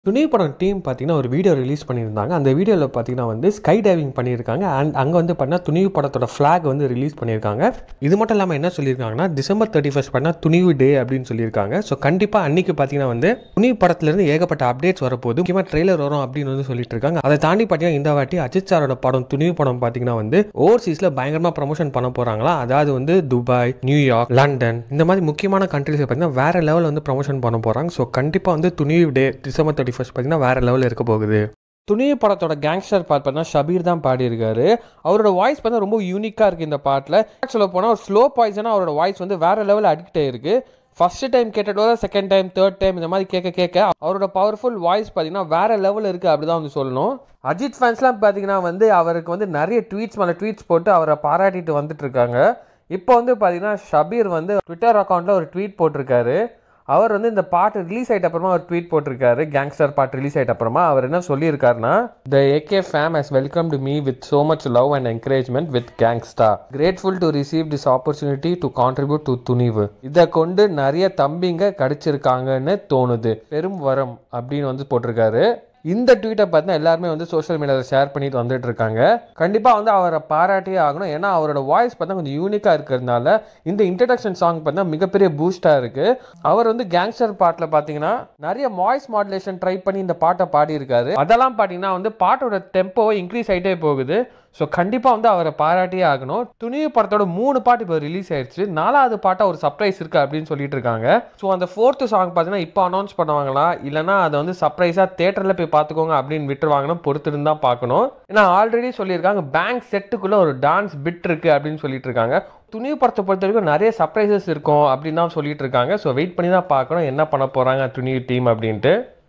துணிவு படம் டீம் பார்த்தீங்கன்னா ஒரு வீடியோ ரிலீஸ் பண்ணியிருந்தாங்க அந்த வீடியோவில் பார்த்தீங்கன்னா வந்து ஸ்கை டைவிங் பண்ணியிருக்காங்க அண்ட் அங்கே வந்து பார்த்தீங்கன்னா துணிவு படத்தோட ஃப்ளாக் வந்து ரிலீஸ் பண்ணியிருக்காங்க இது மட்டும் இல்லாமல் என்ன சொல்லியிருக்காங்கன்னா டிசம்பர் தேர்ட்டி ஃபஸ்ட் பண்ணால் துணிவு டே அப்படின்னு சொல்லியிருக்காங்க ஸோ கண்டிப்பாக அன்னைக்கு பார்த்தீங்கன்னா வந்து துணிவு படத்துலேருந்து ஏகப்பட்ட அப்டேட்ஸ் வரப்போகுது முக்கியமாக ட்ரெய்லர் வரும் அப்படின்னு வந்து சொல்லிட்டு இருக்காங்க அதை தாண்டி பார்த்தீங்கன்னா இந்த வாட்டி அஜித் சாரோட படம் துணிவு படம் பார்த்தீங்கன்னா வந்து ஓவர்சீஸில் பயங்கரமாக ப்ரமோஷன் பண்ண போகிறாங்களா அதாவது வந்து துபாய் நியூயார்க் லண்டன் இந்த மாதிரி முக்கியமான கண்ட்ரிஸை பார்த்தீங்கன்னா வேற லெவல் வந்து ப்ரமோஷன் பண்ண போகிறாங்க ஸோ கண்டிப்பாக வந்து Thunivu day December thirty first பார்த்தீங்கன்னா வேற லெவலில் இருக்க போகுது துணிவு படத்தோட கேங்ஸ்டர் பார்ட் பார்த்தா ஷபீர் தான் பாடியிருக்காரு அவரோட வாய்ஸ் பார்த்தா ரொம்ப யூனிக்காக இருக்குது இந்த பாட்டில் சொல்ல போனால் ஒரு ஸ்லோ பாய்ஸனாக அவரோட வாய்ஸ் வந்து வேற லெவலில் அடிக்ட் ஆயிருக்கு ஃபர்ஸ்ட் டைம் கேட்டதோட செகண்ட் டைம் தேர்ட் டைம் இந்த மாதிரி கேட்க கேட்க அவரோட பவர்ஃபுல் வாய்ஸ் பார்த்தீங்கன்னா வேற லெவலில் இருக்குது அப்படி தான் வந்து சொல்லணும் அஜித் ஃபேன்ஸ்லாம் பார்த்தீங்கன்னா வந்து அவருக்கு வந்து நிறைய ட்வீட்ஸ் மேலே ட்வீட்ஸ் போட்டு அவரை பாராட்டிட்டு வந்துட்டு இருக்காங்க இப்போ வந்து பார்த்தீங்கன்னா ஷபீர் வந்து ட்விட்டர் அக்கௌண்ட்டில் ஒரு ட்வீட் போட்டிருக்காரு அவர் வந்து இந்த பாட்டு ரிலீஸ் ஆகிட்ட அப்புறமா ஒரு ட்வீட் போட்டிருக்காரு கேங்ஸ்டர் பாட்டு ரிலீஸ் ஆகிட்ட அப்புறமா அவர் என்ன சொல்லியிருக்காருன்னா the AK fam has welcome to me with so much love and encouragement with gangsta grateful to receive this opportunity to contribute to Thunivu இதை கொண்டு நிறைய தம்பிங்க கிடைச்சிருக்காங்கன்னு தோணுது பெரும் வரம் அப்படின்னு வந்து போட்டிருக்காரு இந்த ட்வீட்டை பார்த்தா எல்லாருமே வந்து சோஷியல் மீடியாவில் ஷேர் பண்ணிட்டு வந்துட்டு இருக்காங்க கண்டிப்பாக வந்து அவரை பாராட்டியே ஆகணும் ஏன்னா அவரோட வாய்ஸ் பார்த்தா கொஞ்சம் யூனிக்காக இருக்கிறதுனால இந்த இன்ட்ரடக்ஷன் சாங் பார்த்தா மிகப்பெரிய பூஸ்டாக இருக்குது அவர் வந்து கேங்ஸ்டர் பாட்டில் பார்த்தீங்கன்னா நிறைய வாய்ஸ் மாடுலேஷன் ட்ரை பண்ணி இந்த பாட்டை பாடியிருக்காரு அதெல்லாம் பார்த்தீங்கன்னா வந்து பாட்டோட டெம்போவை இன்க்ரீஸ் ஆகிட்டே போகுது ஸோ கண்டிப்பாக வந்து அவரை பாராட்டியே ஆகணும் துணிவு படத்தோட மூணு பாட்டு இப்போ ரிலீஸ் ஆயிடுச்சு நாலாவது பாட்டாக ஒரு சர்ப்ரைஸ் இருக்கு அப்படின்னு சொல்லிட்டு இருக்காங்க ஸோ அந்த ஃபோர்த்து சாங் பார்த்தீங்கன்னா இப்போ அனௌன்ஸ் பண்ணுவாங்களா இல்லைனா அதை வந்து சர்ப்ரைஸாக தேட்டரில் போய் பார்த்துக்கோங்க அப்படின்னு விட்டுருவாங்கன்னு பொறுத்துட்டு தான் பார்க்கணும் ஏன்னா ஆல்ரெடி சொல்லியிருக்காங்க பேங்க் செட்டுக்குள்ளே ஒரு டான்ஸ் பிட் இருக்கு அப்படின்னு சொல்லிட்டு இருக்காங்க துணிவு படத்தை பொறுத்த வரைக்கும் நிறைய சர்ப்ரைசஸ் இருக்கும் அப்படின்னு தான் சொல்லிட்டு இருக்காங்க ஸோ வெயிட் பண்ணி தான் பார்க்கணும் என்ன பண்ண போகிறாங்க துணிவு டீம் அப்படின்ட்டு